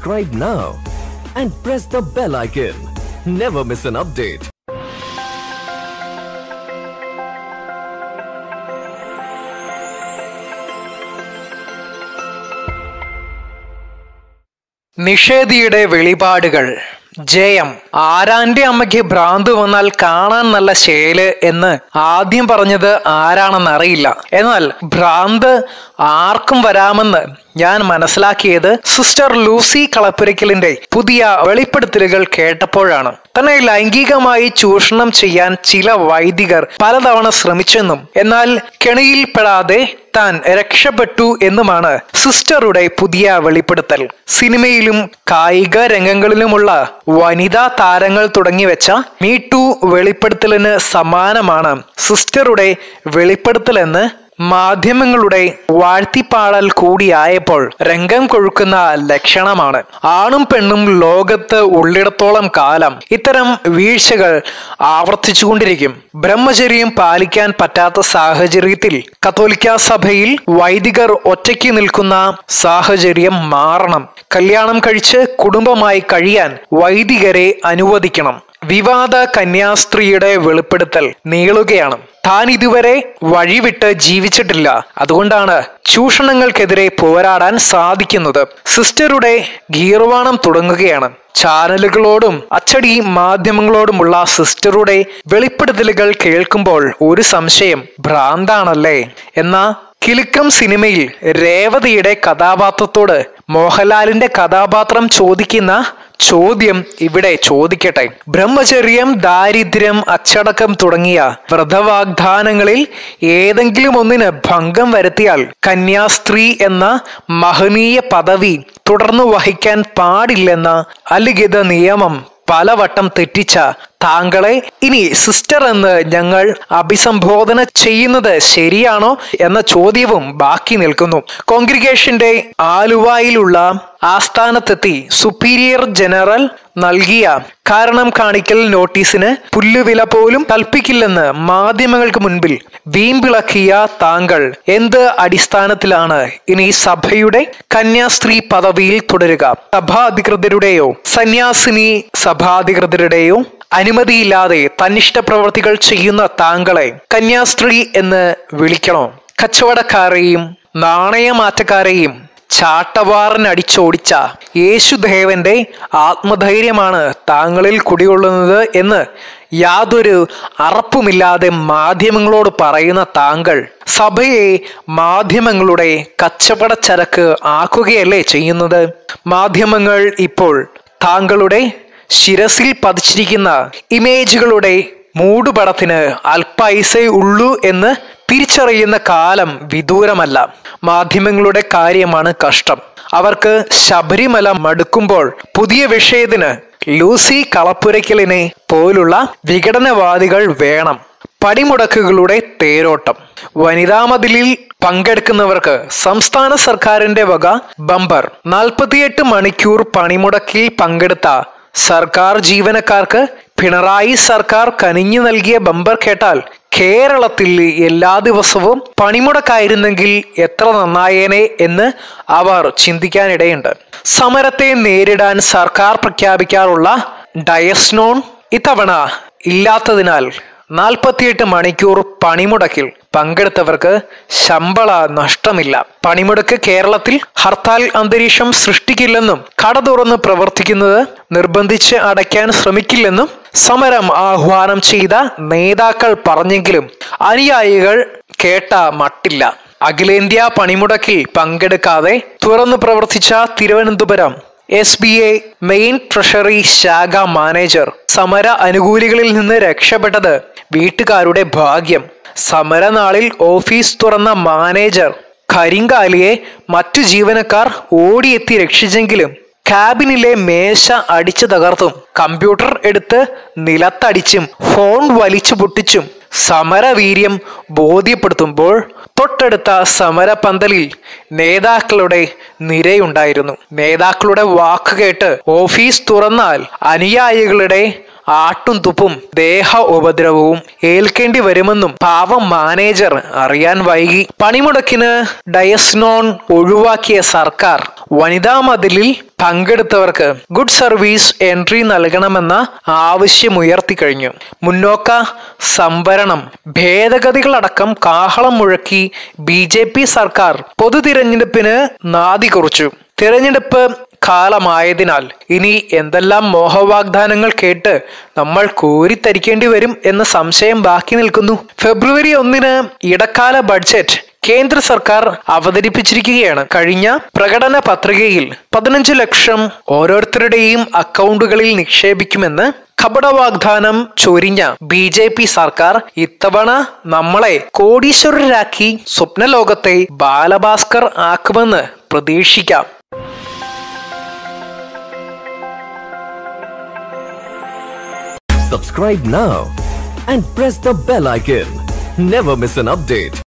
subscribe now and press the bell icon. Never miss an update. നിഷേധിയുടെ വെളിപാടുകൾ ജയം ആരാന്റെ അമ്മയ്ക്ക് ഭ്രാന്ത് വന്നാൽ കാണാൻ നല്ല ശേല് എന്ന് ആദ്യം പറഞ്ഞത് ആരാണെന്ന് അറിയില്ല എന്നാൽ ഭ്രാന്ത് ആർക്കും വരാമെന്ന് ഞാൻ മനസ്സിലാക്കിയത് സിസ്റ്റർ ലൂസി കളപ്പുരയ്ക്കലിന്റെ പുതിയ വെളിപ്പെടുത്തലുകൾ കേട്ടപ്പോഴാണ് തന്നെ ലൈംഗികമായി ചൂഷണം ചെയ്യാൻ ചില വൈദികർ പലതവണ ശ്രമിച്ചെന്നും എന്നാൽ കെണിയിൽപ്പെടാതെ താൻ രക്ഷപ്പെട്ടു എന്നുമാണ് സിസ്റ്ററുടെ പുതിയ വെളിപ്പെടുത്തൽ സിനിമയിലും കായിക രംഗങ്ങളിലുമുള്ള വനിതാ താരങ്ങൾ തുടങ്ങിവെച്ച മീടു വെളിപ്പെടുത്തലിന് സമാനമാണ് സിസ്റ്ററുടെ വെളിപ്പെടുത്തലെന്ന് മാധ്യമങ്ങളുടെ വാഴ്ത്തിപ്പാടൽ കൂടിയായപ്പോൾ രംഗം കൊഴുക്കുന്ന ലക്ഷണമാണ് ആണും പെണ്ണും ലോകത്ത് ഉള്ളിടത്തോളം കാലം ഇത്തരം വീഴ്ചകൾ ആവർത്തിച്ചുകൊണ്ടിരിക്കും ബ്രഹ്മചര്യം പാലിക്കാൻ പറ്റാത്ത സാഹചര്യത്തിൽ കത്തോലിക്ക സഭയിൽ വൈദികർ ഒറ്റയ്ക്ക് നിൽക്കുന്ന സാഹചര്യം മാറണം കല്യാണം കഴിച്ച് കുടുംബമായി കഴിയാൻ വൈദികരെ അനുവദിക്കണം വിവാദ കന്യാസ്ത്രീയുടെ വെളിപ്പെടുത്തൽ നീളുകയാണ് താൻ ഇതുവരെ വഴിവിട്ട് ജീവിച്ചിട്ടില്ല അതുകൊണ്ടാണ് ചൂഷണങ്ങൾക്കെതിരെ പോരാടാൻ സാധിക്കുന്നത് സിസ്റ്ററുടെ ഗീർവാണം തുടങ്ങുകയാണ് ചാനലുകളോടും അച്ചടി മാധ്യമങ്ങളോടുമുള്ള സിസ്റ്ററുടെ വെളിപ്പെടുത്തലുകൾ കേൾക്കുമ്പോൾ ഒരു സംശയം ഭ്രാന്താണല്ലേ എന്നാ കിലുക്കം സിനിമയിൽ രേവതിയുടെ കഥാപാത്രത്തോട് മോഹൻലാലിന്റെ കഥാപാത്രം ചോദിക്കുന്ന ചോദ്യം ഇവിടെ ചോദിക്കട്ടെ ബ്രഹ്മചര്യം ദാരിദ്ര്യം അച്ചടക്കം തുടങ്ങിയ വ്രതവാഗ്ദാനങ്ങളിൽ ഏതെങ്കിലും ഒന്നിന് ഭംഗം വരുത്തിയാൽ കന്യാസ്ത്രീ എന്ന മഹനീയ പദവി തുടർന്നു വഹിക്കാൻ പാടില്ലെന്ന അലിഖിത നിയമം പലവട്ടം തെറ്റിച്ച താങ്കളെ ഇനി സിസ്റ്റർ എന്ന് ഞങ്ങൾ അഭിസംബോധന ചെയ്യുന്നത് ശരിയാണോ എന്ന ചോദ്യവും ബാക്കി നിൽക്കുന്നു കോൺഗ്രിഗേഷന്റെ ആലുവായിലുള്ള ആസ്ഥാനത്തെത്തി സുപ്പീരിയർ ജനറൽ നൽകിയ കാരണം കാണിക്കൽ നോട്ടീസിന് പുല്ലുവില പോലും കൽപ്പിക്കില്ലെന്ന് മാധ്യമങ്ങൾക്ക് മുൻപിൽ വീമ്പിളക്കിയ താങ്കൾ എന്ത് അടിസ്ഥാനത്തിലാണ് ഇനി സഭയുടെ കന്യാസ്ത്രീ പദവിയിൽ തുടരുക സഭാധികൃതരുടെയോ സന്യാസിനി സഭാധികൃതരുടെയോ അനുമതിയില്ലാതെ തന്നിഷ്ട പ്രവർത്തികൾ ചെയ്യുന്ന താങ്കളെ കന്യാസ്ത്രീ എന്ന് വിളിക്കണോ കച്ചവടക്കാരെയും നാണയമാറ്റക്കാരെയും ചാട്ടവാറിനടിച്ചോടിച്ച യേശുദേവന്റെ ആത്മധൈര്യമാണ് താങ്കളിൽ കുടികൊള്ളുന്നത് എന്ന് യാതൊരു അറപ്പുമില്ലാതെ മാധ്യമങ്ങളോട് പറയുന്ന താങ്കൾ സഭയെ മാധ്യമങ്ങളുടെ കച്ചവട ചരക്ക് ആക്കുകയല്ലേ ചെയ്യുന്നത് മാധ്യമങ്ങൾ ഇപ്പോൾ താങ്കളുടെ ശിരസിൽ പതിച്ചിരിക്കുന്ന ഇമേജുകളുടെ മൂടുപടത്തിന് അല്പൈസേ ഉള്ളൂ എന്ന് തിരിച്ചറിയുന്ന കാലം വിദൂരമല്ല മാധ്യമങ്ങളുടെ കാര്യമാണ് കഷ്ടം അവർക്ക് ശബരിമല മടുക്കുമ്പോൾ പുതിയ വിഷയത്തിന് ലൂസി കളപ്പുരയ്ക്കലിനെ പോലുള്ള വിഘടനവാദികൾ വേണം പടിമുടക്കുകളുടെ തേരോട്ടം വനിതാ മതിലിൽ പങ്കെടുക്കുന്നവർക്ക് സംസ്ഥാന സർക്കാരിന്റെ വക ബമ്പർ നാൽപ്പത്തിയെട്ട് മണിക്കൂർ പണിമുടക്കിൽ പങ്കെടുത്ത സർക്കാർ ജീവനക്കാർക്ക് പിണറായി സർക്കാർ കനിഞ്ഞു നൽകിയ ബമ്പർ കേട്ടാൽ കേരളത്തിൽ എല്ലാ ദിവസവും പണിമുടക്കായിരുന്നെങ്കിൽ എത്ര നന്നായേനെ എന്ന് അവർ ചിന്തിക്കാനിടയുണ്ട് സമരത്തെ നേരിടാൻ സർക്കാർ പ്രഖ്യാപിക്കാറുള്ള ഡയസ്നോൺ ഇത്തവണ ഇല്ലാത്തതിനാൽ നാൽപ്പത്തിയെട്ട് മണിക്കൂർ പണിമുടക്കിൽ പങ്കെടുത്തവർക്ക് ശമ്പള നഷ്ടമില്ല പണിമുടക്ക് കേരളത്തിൽ ഹർത്താൽ അന്തരീക്ഷം സൃഷ്ടിക്കില്ലെന്നും കട തുറന്ന് പ്രവർത്തിക്കുന്നത് നിർബന്ധിച്ച് അടയ്ക്കാൻ ശ്രമിക്കില്ലെന്നും സമരം ആഹ്വാനം ചെയ്ത നേതാക്കൾ പറഞ്ഞെങ്കിലും അനുയായികൾ കേട്ട മട്ടില്ല അഖിലേന്ത്യാ പണിമുടക്കിൽ പങ്കെടുക്കാതെ തുറന്നു പ്രവർത്തിച്ച Thiruvananthapuram S B I main treasury ശാഖ മാനേജർ സമര അനുകൂലികളിൽ നിന്ന് രക്ഷപ്പെട്ടത് വീട്ടുകാരുടെ ഭാഗ്യം സമരനാളിൽ ഓഫീസ് തുറന്ന മാനേജർ കരിങ്കാലിയെ മറ്റു ജീവനക്കാർ ഓടിയെത്തി രക്ഷിച്ചെങ്കിലും ക്യാബിനിലെ മേശ അടിച്ചു തകർത്തും കമ്പ്യൂട്ടർ എടുത്ത് നിലത്തടിച്ചും ഫോൺ വലിച്ചു പൊട്ടിച്ചും സമരവീര്യം ബോധ്യപ്പെടുത്തുമ്പോൾ തൊട്ടടുത്ത സമരപന്തലിൽ നേതാക്കളുടെ നിരയുണ്ടായിരുന്നു നേതാക്കളുടെ വാക്ക് കേട്ട് ഓഫീസ് തുറന്നാൽ അനുയായികളുടെ ആട്ടും തുപ്പും ദേഹ ഉപദ്രവവും ഏൽക്കേണ്ടി വരുമെന്നും പാവം മാനേജർ അറിയാൻ വൈകി പണിമുടക്കിന് ഡയസ്നോൺ ഒഴിവാക്കിയ സർക്കാർ വനിതാ മതിലിൽ പങ്കെടുത്തവർക്ക് ഗുഡ് സർവീസ് എൻട്രി നൽകണമെന്ന ആവശ്യമുയർത്തിക്കഴിഞ്ഞു മുന്നോക്ക സംവരണം ഭേദഗതികളടക്കം കാഹളം മുഴക്കി ബി ജെ പി സർക്കാർ പൊതു തിരഞ്ഞെടുപ്പിന് നാദി കുറിച്ചു തിരഞ്ഞെടുപ്പ് കാലമായതിനാൽ ഇനി എന്തെല്ലാം മോഹവാഗ്ദാനങ്ങൾ കേട്ട് നമ്മൾ കോരിത്തരിക്കേണ്ടി വരും എന്ന സംശയം ബാക്കി നിൽക്കുന്നു ഫെബ്രുവരി ഒന്നിന് ഇടക്കാല ബഡ്ജറ്റ് കേന്ദ്ര സർക്കാർ അവതരിപ്പിച്ചിരിക്കുകയാണ് കഴിഞ്ഞ പ്രകടന പത്രികയിൽ പതിനഞ്ച് ലക്ഷം ഓരോരുത്തരുടെയും അക്കൗണ്ടുകളിൽ നിക്ഷേപിക്കുമെന്ന് കപടവാഗ്ദാനം ചൊരിഞ്ഞ ബി ജെ പി സർക്കാർ ഇത്തവണ നമ്മളെ കോടീശ്വരരാക്കി സ്വപ്നലോകത്തെ ബാലഭാസ്കർ ആക്കുമെന്ന് പ്രതീക്ഷിക്കാം Subscribe now and press the bell icon. Never miss an update.